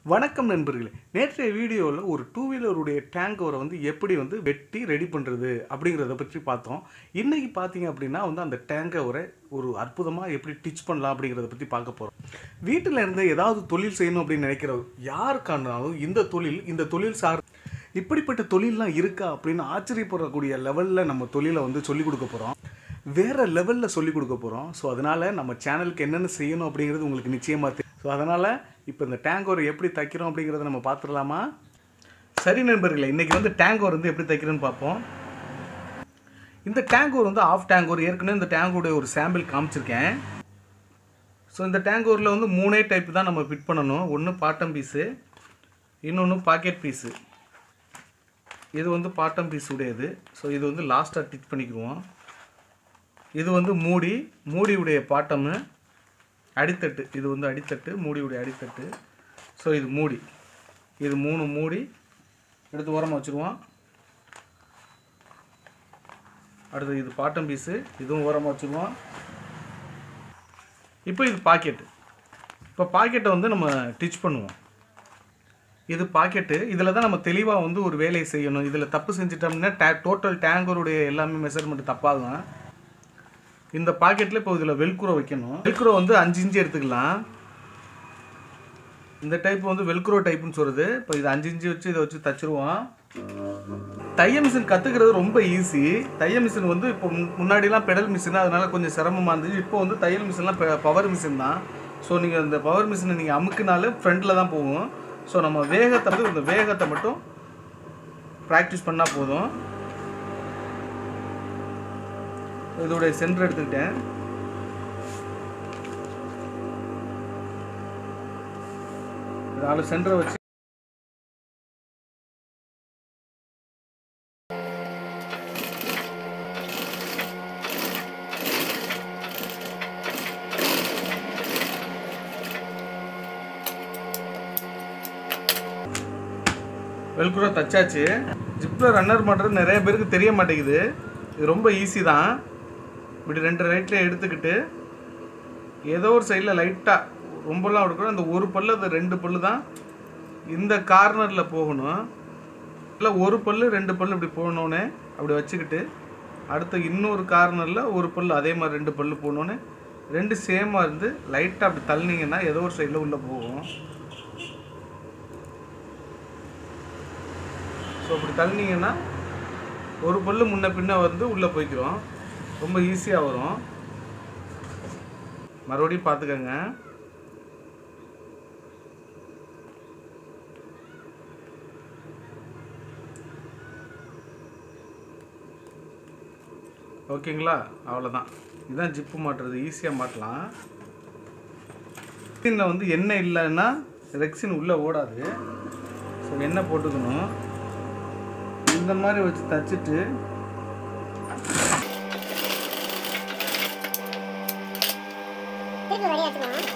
வணக்கம் நண்பர்களே நேற்றைய வீடியோவில் ஒரு டூ வீலருடைய டேங்க் ஓரை வந்து எப்படி வந்து வெட்டி ரெடி பண்ணுறது அப்படிங்கிறத பற்றி பார்த்தோம் இன்றைக்கி பார்த்தீங்க அப்படின்னா வந்து அந்த டேங்கை ஓரை ஒரு அற்புதமாக எப்படி டிச் பண்ணலாம் அப்படிங்கிறத பற்றி பார்க்க போகிறோம் வீட்டில் இருந்து ஏதாவது தொழில் செய்யணும் அப்படின்னு நினைக்கிற யாருக்கானாலும் இந்த தொழில் இந்த தொழில் சார் இப்படிப்பட்ட தொழில்லாம் இருக்கா அப்படின்னு ஆச்சரியப்படக்கூடிய லெவலில் நம்ம தொழிலை வந்து சொல்லிக் கொடுக்க போகிறோம் வேறு லெவலில் சொல்லிக் கொடுக்க போகிறோம் ஸோ அதனால் நம்ம சேனலுக்கு என்னென்ன செய்யணும் அப்படிங்கிறது உங்களுக்கு நிச்சயமாக தெரியும் ஸோ அதனால் இப்போ இந்த டேங்க் ஒரு எப்படி தைக்கிறோம் அப்படிங்கிறத நம்ம பார்த்துடலாமா சரி நண்பர்களே இன்றைக்கி வந்து டேங்க் ஓர் வந்து எப்படி தைக்கிறோன்னு பார்ப்போம் இந்த டேங்க் ஓர் வந்து ஆஃப் டேங்க் ஓர் ஏற்கனவே இந்த டேங்கோடைய ஒரு சாம்பிள் காமிச்சிருக்கேன் ஸோ இந்த டேங்க் ஓரில் வந்து மூணே டைப் தான் நம்ம ஃபிட் பண்ணணும் ஒன்று பாட்டம் பீஸு இன்னொன்று பாக்கெட் பீஸு இது வந்து பாட்டம் பீஸ் உடையது ஸோ இது வந்து லாஸ்ட்டாக டிச் பண்ணிக்குவோம் இது வந்து மூடி மூடியுடைய பாட்டமு அடித்தட்டு இது வந்து அடித்தட்டு மூடியுடைய அடித்தட்டு ஸோ இது மூடி இது மூணு மூடி எடுத்து ஓரமாக வச்சுருவோம் அடுத்து இது பாட்டம் பீஸு இதுவும் ஓரமாக வச்சுருவோம் இப்போ இது பாக்கெட்டு இப்போ பாக்கெட்டை வந்து நம்ம டிச் பண்ணுவோம் இது பாக்கெட்டு இதில் தான் நம்ம தெளிவாக வந்து ஒரு வேலையை செய்யணும் இதில் தப்பு செஞ்சிட்டோம்னா டே டோட்டல் டேங்கருடைய எல்லாமே மெஷர்மெண்ட் தப்பாகும் இந்த பாக்கெட்டில் இப்போ இதில் வெல்க்ரோ வைக்கணும் வெல்க்ரோ வந்து அஞ்சு இன்ச்சு எடுத்துக்கலாம் இந்த டைப் வந்து வெல்க்ரோ டைப்புன்னு சொல்கிறது இப்போ இது அஞ்சு இன்ச்சு வச்சு இதை வச்சு தச்சிருவோம் தைய மிஷின் கற்றுக்கிறது ரொம்ப ஈஸி தைய மிஷின் வந்து இப்போ முன்- முன்னாடிலாம் பெடல் மிஷின் அதனால கொஞ்சம் சிரமமாக இருந்துச்சு இப்போ வந்து தையல் மிஷின்லாம் பவர் மிஷின் தான் ஸோ நீங்கள் இந்த பவர் மிஷினை நீங்கள் அமுக்குனாலே ஃப்ரண்டில் தான் போகும் ஸோ நம்ம வேகத்தை வந்து இந்த வேகத்தை மட்டும் ப்ராக்டிஸ் பண்ணால் போதும் இதோடைய சென்டர் எடுத்துக்கிட்டேன் நாலு சென்டரை வச்சு வெல்க்ரோ தச்சாச்சு ஜிப்பில் ரன்னர் பண்ணுறது நிறைய பேருக்கு தெரிய மாட்டேங்குது இது ரொம்ப ஈஸி தான் இப்படி ரெண்டு ரைட்டில் எடுத்துக்கிட்டு ஏதோ ஒரு சைடில் லைட்டாக ரொம்பலாம் எடுக்கணும் அந்த ஒரு பல்லு அது ரெண்டு பல்லு தான் இந்த கார்னரில் போகணும் இல்லை ஒரு பல்லு ரெண்டு பல்லு இப்படி போகணுன்னே அப்படி வச்சுக்கிட்டு அடுத்து இன்னொரு கார்னரில் ஒரு பல்லு அதே மாதிரி ரெண்டு பல்லு போகணுன்னு ரெண்டு சேமாக இருந்து லைட்டாக அப்படி தள்ளினீங்கன்னா ஏதோ ஒரு சைடில் உள்ளே போகும் ஸோ அப்படி தள்ளினீங்கன்னா ஒரு பல்லு முன்ன பின்ன வந்து உள்ளே போய்க்கிறோம் ரொம்ப ஈஸியாக வரும் மறுபடியும் பார்த்துக்கோங்க ஓகேங்களா அவ்வளோதான் இதுதான் ஜிப்பு மாட்டுறது ஈஸியாக மாட்டலாம் ரெக்ஸினில் வந்து எண்ணெய் இல்லைன்னா ரெக்ஸின் உள்ளே ஓடாது ஸோ எண்ணெய் போட்டுக்கணும் இந்த மாதிரி வச்சு தச்சுட்டு திருப்பி ரெடியாக வச்சுக்கணும்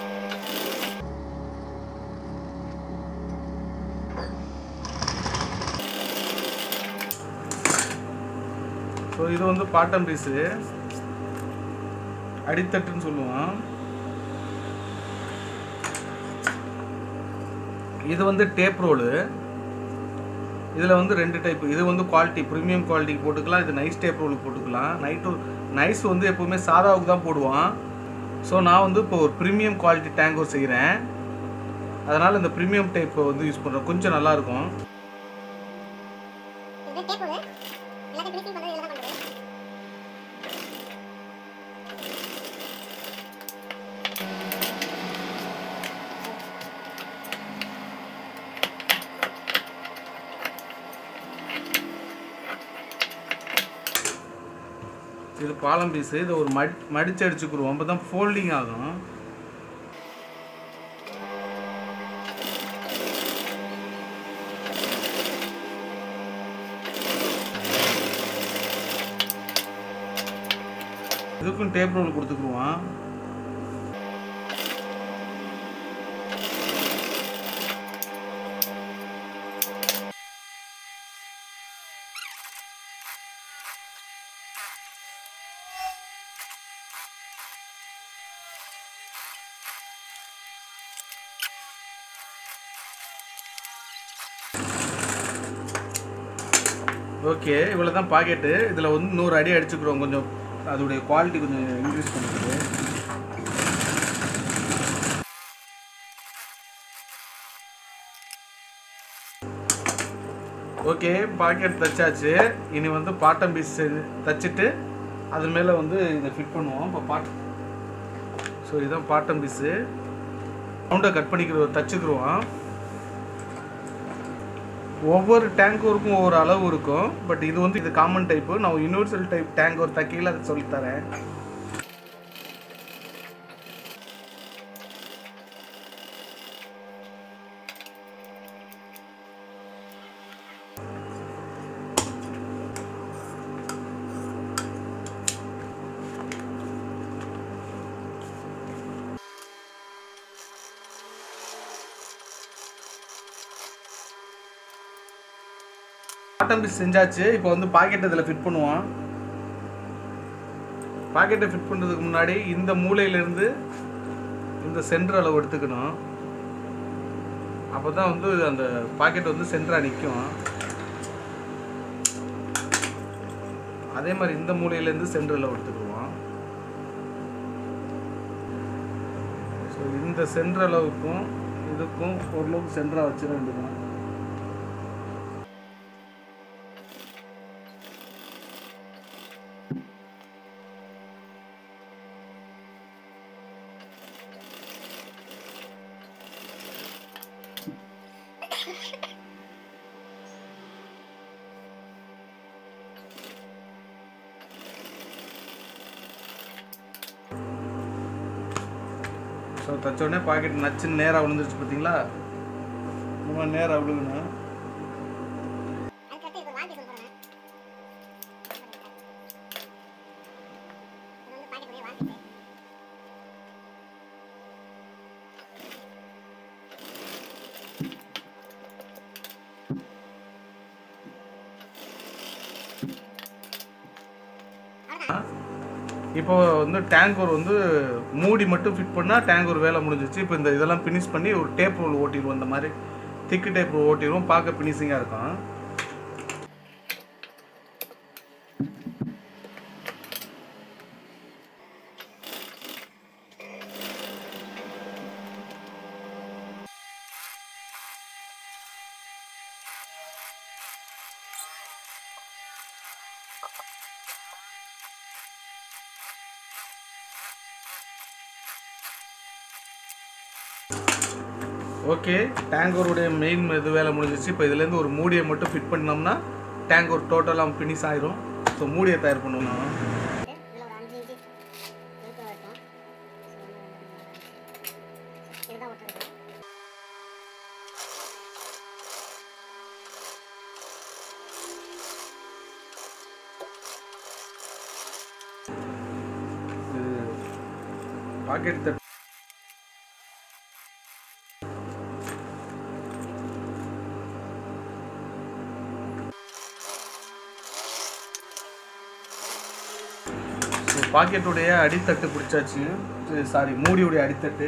ஸோ இது வந்து பாட்டம் பீஸு அடித்தட்டுன்னு சொல்லுவோம் இது வந்து டேப் ரோலு இதில் வந்து ரெண்டு டைப் இது வந்து குவாலிட்டி ப்ரீமியம் குவாலிட்டிக்கு போட்டுக்கலாம் இது நைஸ் டேப் ரோலுக்கு போட்டுக்கலாம் நைட்டு நைஸ் வந்து எப்போவுமே சாதாவுக்கு தான் போடுவான் ஸோ நான் வந்து இப்போ ஒரு ப்ரீமியம் குவாலிட்டி டேங்கர் செய்கிறேன் அதனால் இந்த ப்ரீமியம் டைப்பை வந்து யூஸ் பண்ணுறேன் கொஞ்சம் நல்லாயிருக்கும் இது டேப் போடு எல்லாத்தையும் ஃபினிஷிங் பண்ணுறது இதில் தான் பண்ணுறது இது பாலம் பீஸு இதை ஒரு மடி மடிச்சு அடிச்சுக்குருவோம் அப்போ தான் ஃபோல்டிங் ஆகும் இதுக்கும் டேப் ரோல் கொடுத்துக்குருவான் ஓகே இவ்வளோ தான் பாக்கெட்டு இதில் வந்து நூறு அடி அடிச்சுக்கிறோம் கொஞ்சம் அதோடைய குவாலிட்டி கொஞ்சம் இன்க்ரீஸ் பண்ணுறது ஓகே பாக்கெட் தச்சாச்சு இனி வந்து பாட்டம் பீஸ் தச்சுட்டு அது மேலே வந்து இதை ஃபிட் பண்ணுவோம் இப்போ பாட் ஸோ இதுதான் பாட்டம் பீஸு ரவுண்டை கட் பண்ணிக்கிறோம் தச்சுக்கிறோம் ஒவ்வொரு டேங்கோருக்கும் ஒவ்வொரு அளவு இருக்கும் பட் இது வந்து இது காமன் டைப்பு நான் யூனிவர்சல் டைப் டேங்க் ஒரு தக்கையில் அதை சொல்லித்தரேன் பாட்டம் பீஸ் செஞ்சாச்சு இப்போ வந்து பாக்கெட் இதில் ஃபிட் பண்ணுவோம் பாக்கெட்டை ஃபிட் பண்ணுறதுக்கு முன்னாடி இந்த மூலையிலேருந்து இந்த சென்டர் அளவு எடுத்துக்கணும் அப்போ தான் வந்து அந்த பாக்கெட் வந்து சென்டராக நிற்கும் அதே மாதிரி இந்த மூலையிலேருந்து சென்டர் அளவு எடுத்துக்குவோம் ஸோ இந்த சென்டர் அளவுக்கும் இதுக்கும் ஓரளவுக்கு சென்டராக வச்சிட வேண்டியதுதான் ஸோ தச்ச உடனே பாக்கெட் நச்சுன்னு நேராக விழுந்துருச்சு பார்த்தீங்களா இந்த மாதிரி நேராக விழுகணும் அதுக்கடுத்து இப்போ வால் பீஸ் ஒன்று போடுறேன் இது வந்து பாக்கெட்டுடைய வால் பீஸ் இப்போ வந்து டேங்கர் வந்து மூடி மட்டும் ஃபிட் பண்ணால் டேங்கர் வேலை முடிஞ்சிச்சு இப்போ இந்த இதெல்லாம் ஃபினிஷ் பண்ணி ஒரு டேப் ரோல் ஓட்டிடுவோம் இந்த மாதிரி திக்கு டேப் ரோல் ஓட்டிடுவோம் பார்க்க ஃபினிஷிங்காக இருக்கும் ஓகே டேங்கருடைய மெயின் இது வேலை முடிஞ்சிச்சு இப்போ இதுலேருந்து ஒரு மூடியை மட்டும் ஃபிட் பண்ணோம்னா டேங்கர் டோட்டலாக ஃபினிஷ் ஆயிரும் ஸோ மூடியை தயார் பண்ணணும் இதில் ஒரு அஞ்சு இன்ச்சு இழுக்க இருக்கும் இதுதான் ஒட்டுறது பாக்கெட் தட் ஸோ பாக்கெட்டுடைய அடித்தட்டு பிடிச்சாச்சு சாரி மூடியுடைய அடித்தட்டு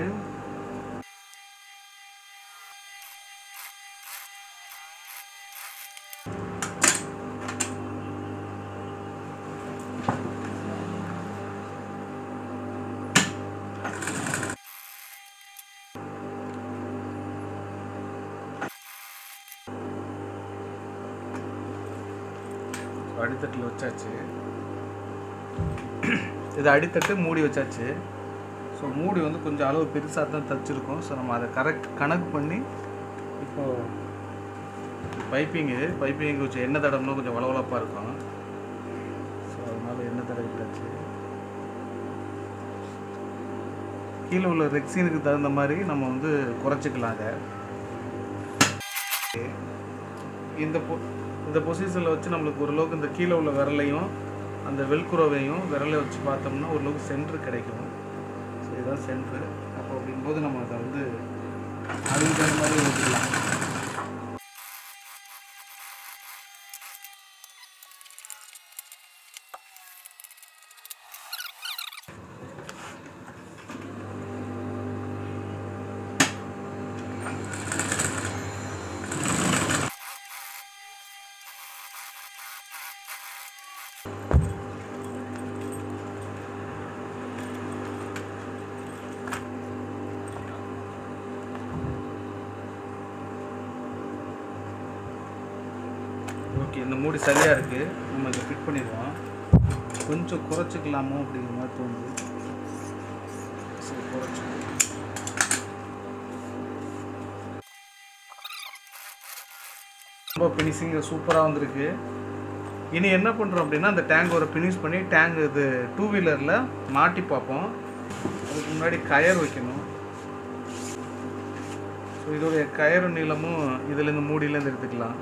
அடித்தட்டில் வச்சாச்சு இது அடித்தட்டு மூடி வச்சாச்சு ஸோ மூடி வந்து கொஞ்சம் அளவு பெருசாக தான் தச்சிருக்கோம் ஸோ நம்ம அதை கரெக்ட் கணக்கு பண்ணி இப்போ பைப்பிங்கு பைப்பிங் கொஞ்சம் எண்ணெய் தடம்னா கொஞ்சம் வளவளப்பாக இருக்கும் ஸோ அதனால எண்ணெய் தடவிட்டாச்சு கீழே உள்ள ரெக்ஸினுக்கு தகுந்த மாதிரி நம்ம வந்து குறைச்சிக்கலாம் அதை இந்த பொ இந்த பொசிஷனில் வச்சு நம்மளுக்கு ஓரளவுக்கு இந்த கீழே உள்ள விரலையும் அந்த வெல்குரோவையும் விரலை வச்சு பார்த்தோம்னா ஓரளவுக்கு சென்ட்ரு கிடைக்கும் ஸோ இதுதான் சென்ட்ரு அப்போ அப்படிங்கும்போது நம்ம அதை வந்து அதுக்கு தகுந்த மாதிரி ஊற்றிக்கலாம் ஓகே இந்த மூடி சரியாக இருக்குது நம்ம இதை ஃபிட் பண்ணிடுவோம் கொஞ்சம் குறைச்சிக்கலாமோ அப்படிங்கிற மாதிரி தோணுது சரி குறைச்சி ரொம்ப ஃபினிஷிங் சூப்பராக வந்திருக்கு இனி என்ன பண்ணுறோம் அப்படின்னா அந்த டேங்க் ஒரு ஃபினிஷ் பண்ணி டேங்க் இது டூ வீலரில் மாட்டி பார்ப்போம் அதுக்கு முன்னாடி கயர் வைக்கணும் ஸோ இதோடைய கயறு நீளமும் இதுலேருந்து மூடியிலேருந்து எடுத்துக்கலாம்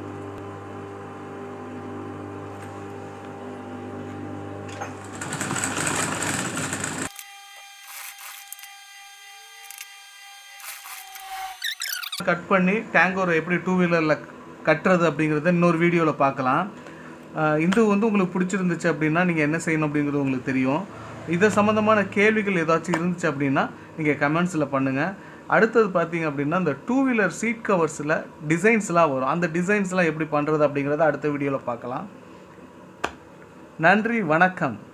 கட் பண்ணி டேங்கோரை எப்படி டூ வீலரில் கட்டுறது அப்படிங்கிறத இன்னொரு வீடியோவில் பார்க்கலாம் அஹ் இது வந்து உங்களுக்கு பிடிச்சிருந்துச்சு அப்படின்னா நீங்கள் என்ன செய்யணும் அப்படிங்கிறது உங்களுக்கு தெரியும் இதை சம்மந்தமான கேள்விகள் ஏதாச்சும் இருந்துச்சு அப்படின்னா நீங்கள் கமெண்ட்ஸில் பண்ணுங்கள் அடுத்தது பார்த்தீங்க அப்படின்னா இந்த டூ வீலர் சீட் கவர்ஸில் டிசைன்ஸ்லாம் வரும் அந்த டிசைன்ஸ்லாம் எப்படி பண்ணுறது அப்படிங்கிறத அடுத்த வீடியோவில் பார்க்கலாம் நன்றி வணக்கம்